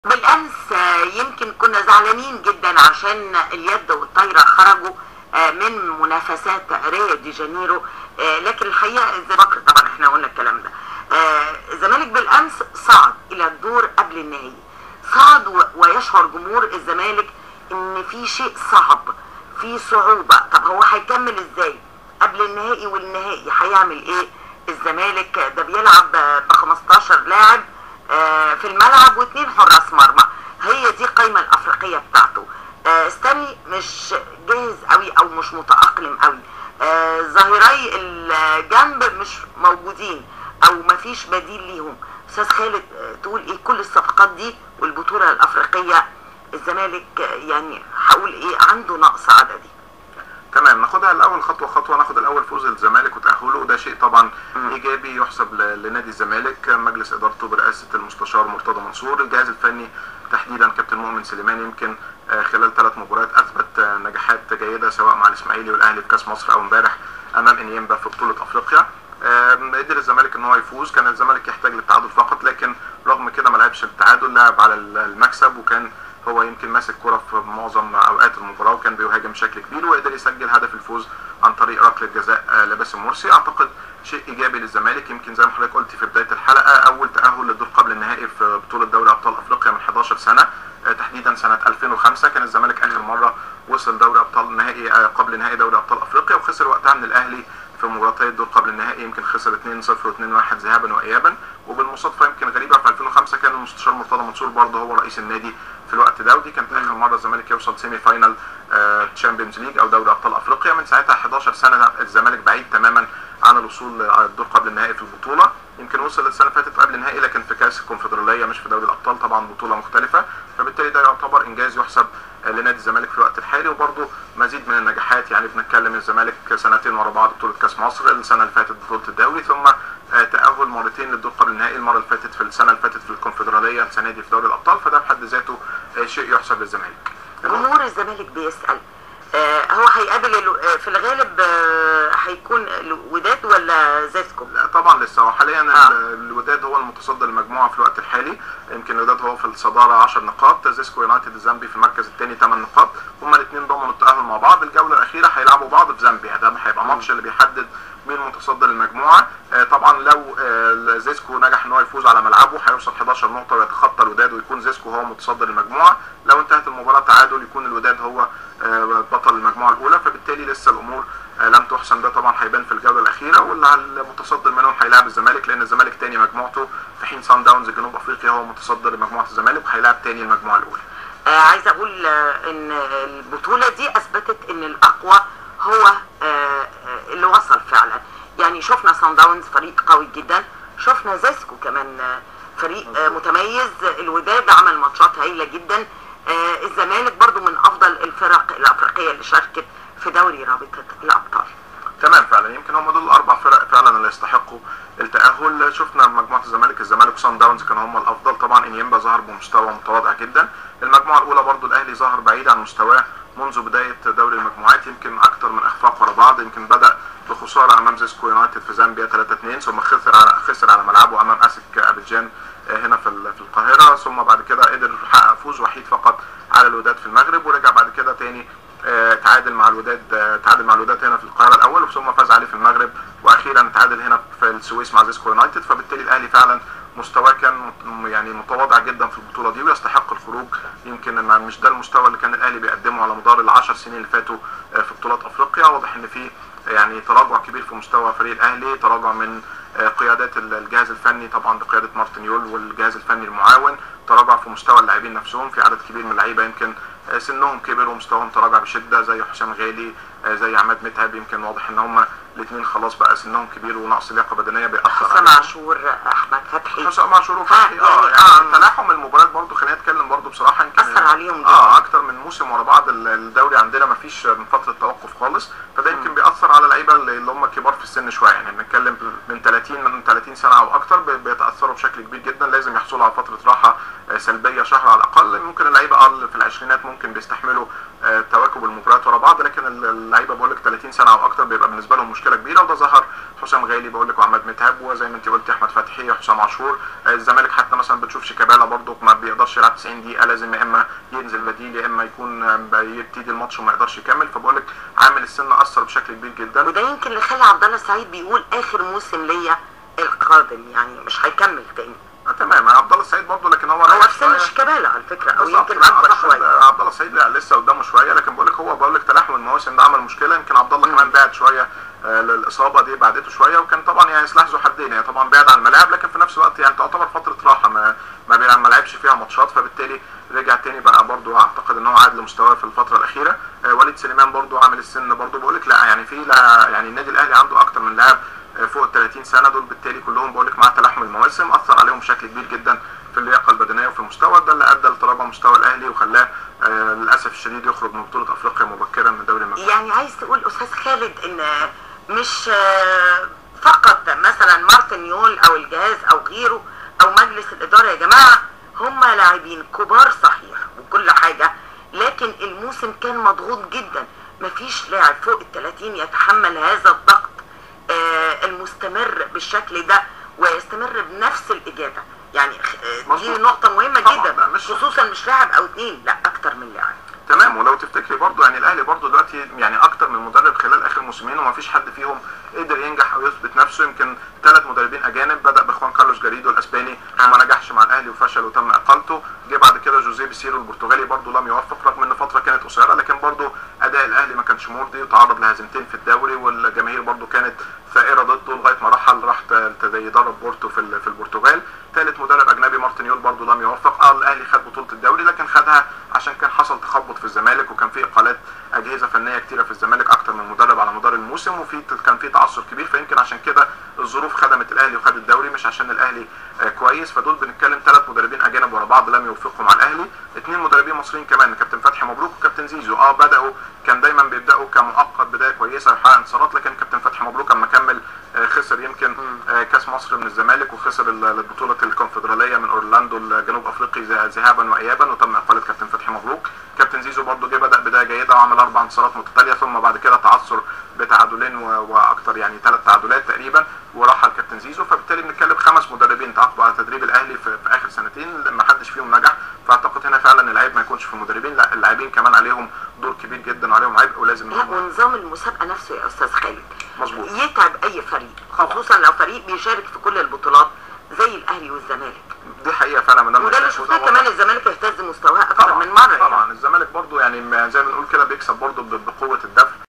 بالامس آه، يمكن كنا زعلانين جدا عشان اليد والطايره خرجوا آه، من منافسات ريو دي جانيرو آه، لكن الحقيقه الزمالك طبعا احنا قلنا الكلام ده آه، الزمالك بالامس صعد الى الدور قبل النهائي صعد و- ويشعر جمهور الزمالك ان في شيء صعب في صعوبه طب هو هيكمل ازاي قبل النهائي والنهائي هيعمل ايه الزمالك ده بيلعب ب 15 لاعب آه، في الملعب واثنين حراس مرمى هي دي القايمه الافريقيه بتاعته آه، ستانلي مش جاهز قوي او مش متاقلم قوي آه، ظاهري الجنب مش موجودين او مفيش بديل ليهم استاذ خالد آه، تقول ايه كل الصفقات دي والبطوله الافريقيه الزمالك آه، يعني هقول ايه عنده نقص عددي تمام ناخدها الاول خطوه خطوه ناخد الاول فوز الزمالك وتاهله وده شيء طبعا ايجابي يحسب ل- لنادي الزمالك مجلس ادارته برئاسه المستشار مرتضى منصور الجهاز الفني تحديدا كابتن مؤمن سليمان يمكن آه، خلال ثلاث مباريات اثبت آه، نجاحات جيده سواء مع الاسماعيلي والاهلي في كاس مصر او امبارح امام انيمبا في بطوله افريقيا آم، قدر الزمالك ان هو يفوز كان الزمالك يحتاج للتعادل فقط لكن رغم كده ما لعبش التعادل لعب على ال- المكسب وكان هو يمكن ماسك كرة في معظم اوقات المباراه وكان بيهاجم بشكل كبير وقدر يسجل هدف الفوز عن طريق ركله جزاء آه، لباسم مرسي اعتقد شيء ايجابي للزمالك يمكن زي ما حضرتك قلت في بدايه الحلقه اول تاهل للدور قبل النهائي في بطوله دوري ابطال افريقيا من 11 سنه آه، تحديدا سنه 2005 كان الزمالك اخر مره وصل دوري ابطال نهائي آه، قبل نهائي دوري ابطال افريقيا وخسر وقتها من الاهلي في مباراتي الدور قبل النهائي يمكن خسر 2-0 و2-1 ذهابا وايابا وبالمصادفه يمكن غريبه في 2005 كان المستشار مرتضى منصور برضه هو رئيس النادي في الوقت ده ودي كانت اخر مره الزمالك يوصل سيمي فاينال تشامبيونز ليج او دوري ابطال افريقيا من ساعتها 11 سنه الزمالك بعيد تماما عن الوصول على الدور قبل النهائي في البطوله يمكن وصل السنه اللي فاتت قبل النهائي لكن في كاس الكونفدراليه مش في دوري الابطال طبعا بطوله مختلفه فبالتالي ده يعتبر انجاز يحسب آه، لنادي الزمالك في الوقت الحالي وبرضه مزيد من النجاحات يعني بنتكلم الزمالك سنتين ورا بعض بطوله كاس مصر السنه اللي فاتت بطوله الدوري ثم آه، تاهل مرتين للدور قبل النهائي المره اللي فاتت في السنه اللي فاتت في الكونفدراليه السنه دي في دوري الابطال فده بحد ذاته آه، شيء يحسب للزمالك جمهور الزمالك بيسأل آه هو هيقابل الو- آه، في الغالب آه هيكون الوداد ولا زيسكو لا طبعا لسه هو حاليا آه. ال- الوداد هو المتصدر المجموعه في الوقت الحالي يمكن الوداد هو في الصداره 10 نقاط زيسكو يونايتد الزامبي في المركز الثاني 8 نقاط هما الاثنين ضمنوا التاهل مع بعض الجوله الاخيره هيلعبوا بعض في زامبيا ده هيبقى ماتش اللي بيحدد مين متصدر المجموعه آه طبعا لو آه زيسكو نجح ان هو يفوز على ملعبه هيوصل 11 نقطه ويتخطى الوداد ويكون زيسكو هو متصدر المجموعه لو انتهت المباراه تعادل يكون الوداد هو آه بطل المجموعه الاولى فبالتالي لسه الامور آه، لم تحسم ده طبعا هيبان في الجوله الاخيره واللي على المتصدر منهم هيلاعب الزمالك لان الزمالك تاني مجموعته في حين سان داونز جنوب افريقيا هو متصدر مجموعه الزمالك وهيلاعب تاني المجموعه الاولى آه عايزه اقول آه ان البطوله دي اثبتت ان الاقوى هو آه آه، اللي وصل فعلا يعني شفنا سان داونز فريق قوي جدا شفنا زيسكو كمان آه، فريق آه متميز الوداد عمل ماتشات هايله جدا آه الزمالك برضو من افضل الفرق الافريقيه اللي شاركت في دوري رابطه الابطال تمام فعلا يمكن هم دول الاربع فرق فعلا اللي يستحقوا التاهل شفنا مجموعه الزمالك الزمالك وسان داونز كانوا هم الافضل طبعا انيمبا ظهر بمستوى متواضع جدا المجموعه الاولى برضو الاهلي ظهر بعيد عن مستواه منذ بدايه دوري المجموعات يمكن اكثر من اخفاق ورا بعض يمكن بدا بخساره امام زيسكو يونايتد في زامبيا 3 2 ثم خسر على خسر على ملعبه امام اسك ابيجان آه، هنا في ال- في القاهره ثم بعد كده قدر يحقق فوز وحيد فقط على الوداد في المغرب ورجع بعد كده تاني آه، تعادل مع الوداد آه، تعادل مع الوداد هنا في القاهره الاول ثم فاز عليه في المغرب واخيرا تعادل هنا في السويس مع زيسكو يونايتد فبالتالي الاهلي فعلا مستواه كان مت- يعني متواضع جدا في البطوله دي ويستحق الخروج يمكن ما- مش ده المستوى اللي كان الاهلي بيقدمه على مدار العشر سنين اللي فاتوا آه، في بطولات افريقيا واضح ان في يعني تراجع كبير في مستوى فريق الاهلي تراجع من آه، قيادات ال- الجهاز الفني طبعا بقياده مارتن يول والجهاز الفني المعاون تراجع في مستوى اللاعبين نفسهم في عدد كبير من اللعيبه يمكن آه، سنهم كبر ومستواهم تراجع بشده زي حسام غالي آه، زي عماد متعب يمكن واضح ان هم الاثنين خلاص بقى سنهم كبير ونقص لياقه بدنيه بيأثر حسام عليهم عاشور احمد فتحي حسام عاشور وفتحي آه، اه يعني يعني آه. تلاحم المباريات برضو خلينا نتكلم برضو بصراحه يمكن أثر عليهم اه جداً. اكتر من موسم ورا بعض ال- الدوري عندنا ما فيش من فتره توقف خالص فده يمكن بيأثر على اللعيبه اللي اللي هم كبار في السن شويه يعني بنتكلم من 30 من 30 سنه او اكتر بي- بيتاثروا بشكل كبير جدا لازم يحصلوا على فتره راحه آه، سلبيه شهر شهر على الاقل ممكن اللعيبه اه في العشرينات ممكن بيستحملوا آه، تواكب المباريات ورا بعض لكن اللعيبه بقول لك 30 سنه او اكتر بيبقى بالنسبه لهم مشكله كبيره وده ظهر حسام غالي بقول لك وعماد متعب وزي ما انت قلت احمد فتحي حسام عاشور آه، الزمالك حتى مثلا بتشوف شيكابالا برضو ما بيقدرش يلعب 90 دقيقه لازم يا اما ينزل بديل يا اما يكون آه، يبتدي الماتش وما يقدرش يكمل فبقول لك عامل السن اثر بشكل كبير جدا وده يمكن اللي خلى عبد الله السعيد بيقول اخر موسم ليا القادم يعني مش هيكمل تاني آه، تمام عبد الله السعيد برضو لكن هو هو رايح في سن شوية. شيكابالا على فكره او بالظبط. يمكن لا، اكبر أعتقد شويه عبد الله السعيد لا لسه قدامه شويه لكن بقول لك هو بقول لك تلاحم المواسم ده عمل مشكله يمكن عبد الله كمان بعد شويه آه، للاصابه دي بعدته شويه وكان طبعا يعني سلاح ذو حدين يعني طبعا بعد عن الملاعب لكن في نفس الوقت يعني تعتبر فتره راحه ما ما بيلعب ما لعبش فيها ماتشات فبالتالي رجع تاني بقى برضو اعتقد ان هو عاد لمستواه في الفتره الاخيره آه، وليد سليمان برضو عامل السن برضو بقول لك لا يعني في لا يعني النادي الاهلي عنده اكتر من لاعب آه، فوق ال 30 سنه دول بالتالي كلهم بقول لك مع تلاحم المواسم اثر عليهم بشكل كبير جدا في اللياقه البدنيه وفي المستوى ده اللي ادى لتراجع مستوى الاهلي وخلاه آه، للاسف الشديد يخرج من بطوله افريقيا مبكرا من دوري المجموعات يعني عايز تقول استاذ خالد ان مش آه، فقط مثلا مارتن يول او الجهاز او غيره او مجلس الاداره يا جماعه هم لاعبين كبار صحيح وكل حاجه لكن الموسم كان مضغوط جدا مفيش لاعب فوق ال 30 يتحمل هذا الضغط آه، المستمر بالشكل ده ويستمر بنفس الاجاده يعني آه، دي مظبوط. نقطه مهمه طبعاً، جدا لا، مش- خصوصا مش لاعب او اتنين لا اكتر من لاعب تمام ولو تفتكري برضو يعني الاهلي برضو دلوقتي يعني اكتر من مدرب خلال اخر موسمين وما فيش حد فيهم قدر ينجح او يثبت نفسه يمكن ثلاث مدربين اجانب بدا باخوان كارلوس جاريدو الاسباني وما نجحش مع الاهلي وفشل وتم اقالته جه بعد كده جوزيه بيسيرو البرتغالي برضو لم يوفق رغم ان فتره كانت قصيره لكن برضو اداء الاهلي ما كانش مرضي وتعرض لهزيمتين في الدوري والجماهير برضو كانت ثائره ضده لغايه ما رحل راح ت- يدرب بورتو في ال- في البرتغال ثالث مدرب اجنبي مارتن يول برضو لم يوفق اه الاهلي خد بطوله الدوري لكن خدها عشان كان حصل تخبط في الزمالك وكان في اقالات اجهزه فنيه كتيره في الزمالك اكتر من مدرب على مدار الموسم وفي كان في تعثر كبير فيمكن عشان كده الظروف خدمت الاهلي وخد الدوري مش عشان الاهلي آه، كويس فدول بنتكلم ثلاث مدربين اجانب ورا بعض لم يوفقوا مع الاهلي اثنين مدربين مصريين كمان كابتن فتحي مبروك وكابتن زيزو اه بداوا كان دايما بيبداوا كمؤقت بدايه كويسه يحقق انتصارات لكن كابتن فتحي مبروك اما كمل آه، خسر يمكن آه، كاس مصر من الزمالك وخسر ال- البطوله الكونفدراليه من اورلاندو الجنوب افريقي ذ- ذهابا وايابا وتم اقاله كابتن فتحي مبروك كابتن زيزو برضه جه بدا بدايه جيده وعمل اربع انتصارات متتاليه ثم بعد كده تعثر بتعادلين و- واكتر يعني ثلاث تعادلات تقريبا ورحل كابتن زيزو فبالتالي بنتكلم خمس مدربين تعاقبوا على تدريب الاهلي في, في اخر سنتين ما حدش فيهم نجح فاعتقد هنا فعلا العيب ما يكونش في المدربين لا اللاعبين كمان عليهم دور كبير جدا وعليهم عبء ولازم لا إنهم- ونظام المسابقه نفسه يا استاذ خالد مظبوط يتعب اي فريق خصوصا لو فريق بيشارك في كل البطولات زي الاهلي والزمالك دي حقيقه فعلا مدام وده اللي نشاط، شفناه وده كمان وضع. الزمالك اهتز مستواه اكتر طبعا من مره يعني. طبعا الزمالك برضو يعني ما- زي ما بنقول كده بيكسب برضو ب- بقوه الدفع